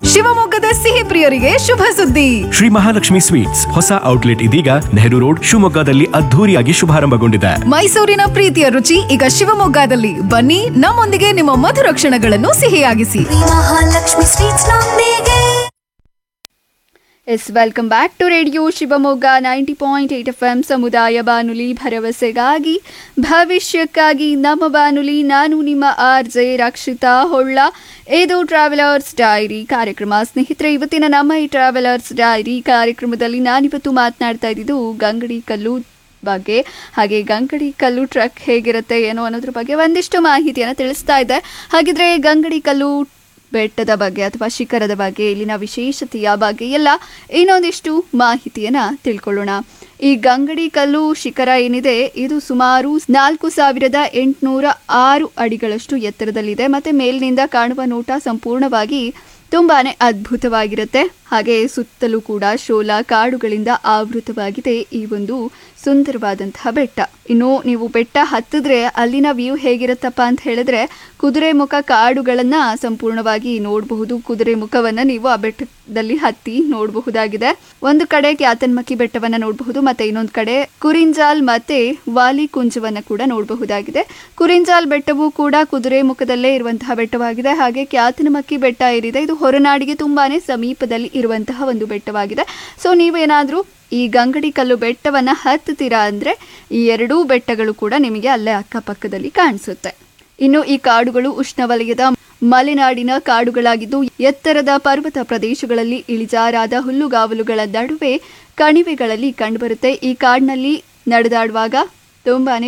ಶಿವಮೊಗ್ಗದ ಸಿಹಿ ಪ್ರಿಯರಿಗೆ ಶುಭ ಸುದ್ದಿ ಶ್ರೀ ಮಹಾಲಕ್ಷ್ಮಿ ಸ್ವೀಟ್ಸ್ ಹೊಸ ಔಟ್ಲೆಟ್ ಇದೀಗ ನೆಹರು ರೋಡ್ ಶಿವಮೊಗ್ಗದಲ್ಲಿ ಅದ್ಧೂರಿಯಾಗಿ ಶುಭಾರಂಭಗೊಂಡಿದೆ ಮೈಸೂರಿನ ಪ್ರೀತಿಯ ರುಚಿ ಈಗ ಶಿವಮೊಗ್ಗದಲ್ಲಿ ಬನ್ನಿ ನಮ್ಮೊಂದಿಗೆ ನಿಮ್ಮ ಮಧುರ ಕ್ಷಣಗಳನ್ನು ಸಿಹಿಯಾಗಿಸಿ ಮಹಾಲಕ್ಷ್ಮಿ ಸ್ವೀಟ್ಸ್ ನೊಂದಿಗೆ yes welcome back to radio Shivamogga ninety point eight F M ಸಮುದಾಯ ಬಾನುಲಿ ಭರವಸೆಗಾಗಿ ಭವಿಷ್ಯಕ್ಕಾಗಿ ನಮ್ಮ ಬಾನುಲಿ ನಾನು ನಿಮ್ಮ ಆರ್ ಜೆ ರಕ್ಷಿತಾ ಹೊಳ್ಳ ಇದು ಟ್ರಾವೆಲರ್ಸ್ ಡೈರಿ ಕಾರ್ಯಕ್ರಮ ಸ್ನೇಹಿತರೆ ಇವತ್ತಿನ ನಮ್ಮ ಈ ಟ್ರಾವೆಲರ್ಸ್ ಡೈರಿ ಕಾರ್ಯಕ್ರಮದಲ್ಲಿ ನಾನಿವತ್ತು ಮಾತನಾಡ್ತಾ ಇದ್ದಿದ್ದು ಗಂಗಡಿ ಕಲ್ಲು ಬಗ್ಗೆ ಹಾಗೆ ಗಂಗಡಿ ಕಲ್ಲು ಟ್ರಕ್ ಹೇಗಿರುತ್ತೆ ಏನೋ ಅನ್ನೋದ್ರ ಬಗ್ಗೆ ಒಂದಿಷ್ಟು ಮಾಹಿತಿಯನ್ನು ತಿಳಿಸ್ತಾ ಇದ್ದೆ ಹಾಗಿದ್ರೆ ಗಂಗಡಿ ಕಲ್ಲು ಬೆಟ್ಟದ ಬಗ್ಗೆ ಅಥವಾ ಶಿಖರದ ಬಗ್ಗೆ ಇಲ್ಲಿನ ವಿಶೇಷತೆಯ ಬಗ್ಗೆ ಎಲ್ಲ ಇನ್ನೊಂದಿಷ್ಟು ಮಾಹಿತಿಯನ್ನ ತಿಳ್ಕೊಳ್ಳೋಣ ಈ ಗಂಗಡಿ ಕಲ್ಲು ಶಿಖರ ಏನಿದೆ ಇದು ಸುಮಾರು ನಾಲ್ಕು ಸಾವಿರದ ಎಂಟುನೂರ ಆರು ಅಡಿಗಳಷ್ಟು ಎತ್ತರದಲ್ಲಿದೆ ಮತ್ತೆ ಮೇಲಿನಿಂದ ಕಾಣುವ ನೋಟ ಸಂಪೂರ್ಣವಾಗಿ ತುಂಬಾನೇ ಅದ್ಭುತವಾಗಿರುತ್ತೆ ಹಾಗೆ ಸುತ್ತಲೂ ಕೂಡ ಶೋಲ ಕಾಡುಗಳಿಂದ ಆವೃತವಾಗಿದೆ ಈ ಒಂದು ಸುಂದರವಾದಂತಹ ಬೆಟ್ಟ ಇನ್ನು ನೀವು ಬೆಟ್ಟ ಹತ್ತಿದ್ರೆ ಅಲ್ಲಿನ ವ್ಯೂ ಹೇಗಿರುತ್ತಪ್ಪ ಅಂತ ಹೇಳಿದ್ರೆ ಕುದುರೆ ಮುಖ ಕಾಡುಗಳನ್ನ ಸಂಪೂರ್ಣವಾಗಿ ನೋಡಬಹುದು ಕುದುರೆ ಮುಖವನ್ನ ನೀವು ಆ ಬೆಟ್ಟದಲ್ಲಿ ಹತ್ತಿ ನೋಡಬಹುದಾಗಿದೆ ಒಂದು ಕಡೆ ಕ್ಯಾತನ್ಮಕ್ಕಿ ಬೆಟ್ಟವನ್ನ ನೋಡಬಹುದು ಮತ್ತೆ ಇನ್ನೊಂದು ಕಡೆ ಕುರಿಂಜಾಲ್ ಮತ್ತೆ ವಾಲಿ ಕುಂಜವನ್ನ ಕೂಡ ನೋಡಬಹುದಾಗಿದೆ ಕುರಿಂಜಾಲ್ ಬೆಟ್ಟವು ಕೂಡ ಕುದುರೆ ಮುಖದಲ್ಲೇ ಇರುವಂತಹ ಬೆಟ್ಟವಾಗಿದೆ ಹಾಗೆ ಕ್ಯಾತನಮಕ್ಕಿ ಬೆಟ್ಟ ಏನಿದೆ ಇದು ಹೊರನಾಡಿಗೆ ತುಂಬಾನೇ ಸಮೀಪದಲ್ಲಿ ಇರುವಂತಹ ಒಂದು ಬೆಟ್ಟವಾಗಿದೆ ಸೊ ನೀವೇನಾದ್ರೂ ಈ ಗಂಗಡಿ ಕಲ್ಲು ಬೆಟ್ಟವನ್ನ ಹತ್ತುತ್ತೀರಾ ಅಂದ್ರೆ ಈ ಎರಡೂ ಬೆಟ್ಟಗಳು ಕೂಡ ನಿಮಗೆ ಅಲ್ಲೇ ಅಕ್ಕಪಕ್ಕದಲ್ಲಿ ಕಾಣಿಸುತ್ತೆ ಇನ್ನು ಈ ಕಾಡುಗಳು ಉಷ್ಣವಲಯದ ಮಲೆನಾಡಿನ ಕಾಡುಗಳಾಗಿದ್ದು ಎತ್ತರದ ಪರ್ವತ ಪ್ರದೇಶಗಳಲ್ಲಿ ಇಳಿಜಾರಾದ ಹುಲ್ಲುಗಾವಲುಗಳ ನಡುವೆ ಕಣಿವೆಗಳಲ್ಲಿ ಕಂಡುಬರುತ್ತೆ ಈ ಕಾಡಿನಲ್ಲಿ ನಡೆದಾಡುವಾಗ ತುಂಬಾನೇ